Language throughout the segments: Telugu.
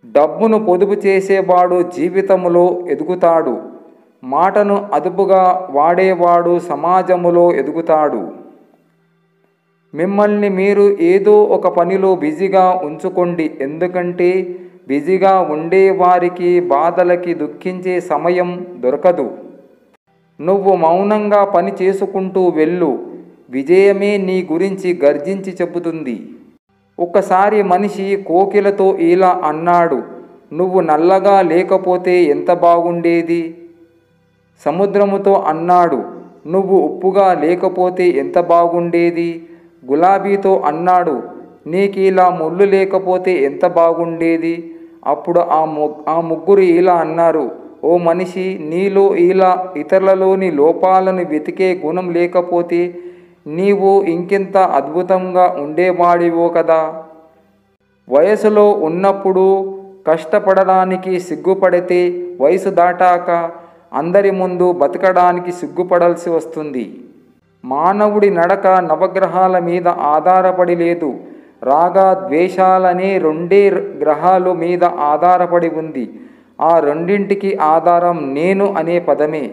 డబ్బును పొదుపు చేసేవాడు జీవితములో ఎదుగుతాడు మాటను అదుపుగా వాడేవాడు సమాజములో ఎదుగుతాడు మిమ్మల్ని మీరు ఏదో ఒక పనిలో బిజీగా ఉంచుకోండి ఎందుకంటే బిజీగా ఉండే వారికి బాధలకి దుఃఖించే సమయం దొరకదు నువ్వు మౌనంగా పని చేసుకుంటూ వెళ్ళు విజయమే నీ గురించి గర్జించి చెబుతుంది ఒకసారి మనిషి కోకిలతో ఇలా అన్నాడు నువ్వు నల్లగా లేకపోతే ఎంత బాగుండేది సముద్రముతో అన్నాడు నువ్వు ఉప్పుగా లేకపోతే ఎంత బాగుండేది గులాబీతో అన్నాడు నీకిలా ముళ్ళు లేకపోతే ఎంత బాగుండేది అప్పుడు ఆ ము ఆ ముగ్గురు ఇలా అన్నారు ఓ మనిషి నీలో ఇలా ఇతరులలోని లోపాలను వెతికే గుణం లేకపోతే నీవు ఇంకెంత అద్భుతంగా ఉండేవాడివో కదా వయసులో ఉన్నప్పుడు కష్టపడడానికి సిగ్గుపడితే వయసు దాటాక అందరి ముందు బతకడానికి సిగ్గుపడాల్సి వస్తుంది మానవుడి నడక నవగ్రహాల మీద ఆధారపడి లేదు రాగా ద్వేషాలనే రెండే గ్రహాల మీద ఆధారపడి ఉంది ఆ రెండింటికి ఆధారం నేను అనే పదమే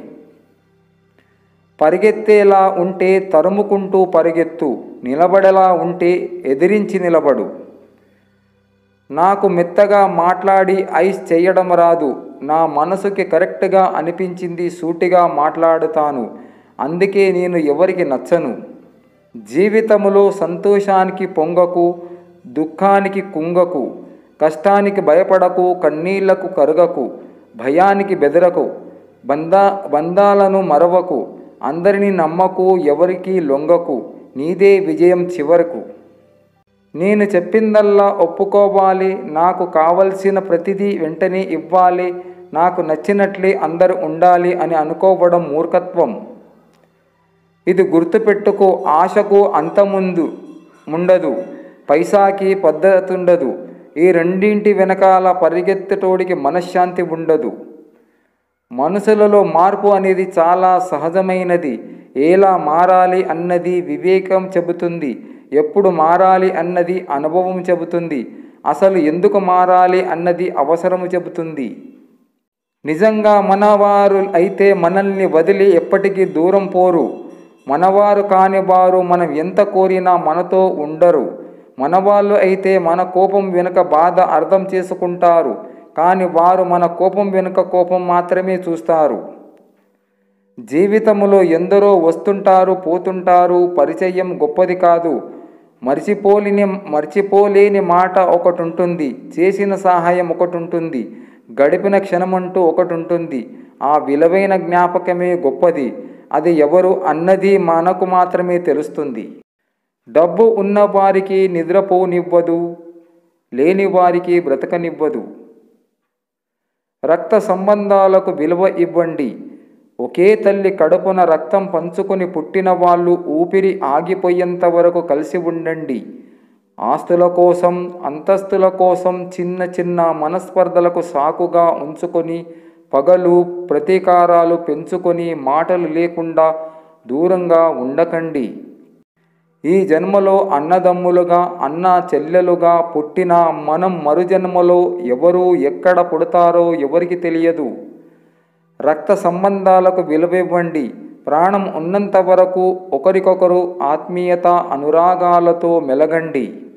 పరిగెత్తేలా ఉంటే తరుముకుంటూ పరిగెత్తు నిలబడేలా ఉంటే ఎదిరించి నిలబడు నాకు మెత్తగా మాట్లాడి ఐస్ చేయడం రాదు నా మనసుకి కరెక్ట్గా అనిపించింది సూటిగా మాట్లాడుతాను అందుకే నేను ఎవరికి నచ్చను జీవితములో సంతోషానికి పొంగకు దుఃఖానికి కుంగకు కష్టానికి భయపడకు కన్నీళ్లకు కరుగకు భయానికి బెదరకు బంధా బంధాలను మరవకు అందరినీ నమ్మకు ఎవరికి లొంగకు నీదే విజయం చివరకు నేను చెప్పిందల్లా ఒప్పుకోవాలి నాకు కావలసిన ప్రతిదీ వెంటనే ఇవ్వాలి నాకు నచ్చినట్లే అందరూ ఉండాలి అని అనుకోవడం మూర్ఖత్వం ఇది గుర్తుపెట్టుకో ఆశకు అంతముందు ఉండదు పైసాకి పద్ధతి ఉండదు ఈ రెండింటి వెనకాల పరిగెత్తటోడికి మనశ్శాంతి ఉండదు మనుషులలో మార్పు అనేది చాలా సహజమైనది ఎలా మారాలి అన్నది వివేకం చెబుతుంది ఎప్పుడు మారాలి అన్నది అనుభవం చెబుతుంది అసలు ఎందుకు మారాలి అన్నది అవసరము చెబుతుంది నిజంగా మనవారు అయితే మనల్ని వదిలి ఎప్పటికీ దూరం పోరు మనవారు కాని వారు మనం ఎంత కోరినా మనతో ఉండరు మనవాళ్ళు అయితే మన కోపం వెనుక బాధ అర్థం చేసుకుంటారు కానీ వారు మన కోపం వెనుక కోపం మాత్రమే చూస్తారు జీవితంలో ఎందరో వస్తుంటారు పోతుంటారు పరిచయం గొప్పది కాదు మర్చిపోలేని మర్చిపోలేని మాట ఒకటి ఉంటుంది చేసిన సహాయం ఒకటి ఉంటుంది గడిపిన క్షణమంటూ ఒకటి ఉంటుంది ఆ విలువైన జ్ఞాపకమే గొప్పది అది ఎవరు అన్నది మనకు మాత్రమే తెలుస్తుంది డబ్బు ఉన్నవారికి నిద్రపోనివ్వదు లేని వారికి బ్రతకనివ్వదు రక్త సంబంధాలకు విలువ ఇవ్వండి ఒకే తల్లి కడుపున రక్తం పంచుకొని పుట్టిన వాళ్ళు ఊపిరి ఆగిపోయేంత వరకు కలిసి ఉండండి ఆస్తుల కోసం అంతస్తుల కోసం చిన్న చిన్న మనస్పర్ధలకు సాకుగా ఉంచుకొని పగలు ప్రతీకారాలు పెంచుకొని మాటలు లేకుండా దూరంగా ఉండకండి ఈ జన్మలో అన్నదమ్ములుగా అన్న చెల్లెలుగా పుట్టిన మనం మరుజన్మలో ఎవరు ఎక్కడ పుడతారో ఎవరికి తెలియదు రక్త సంబంధాలకు విలువివ్వండి ప్రాణం ఉన్నంత వరకు ఒకరికొకరు ఆత్మీయత అనురాగాలతో మెలగండి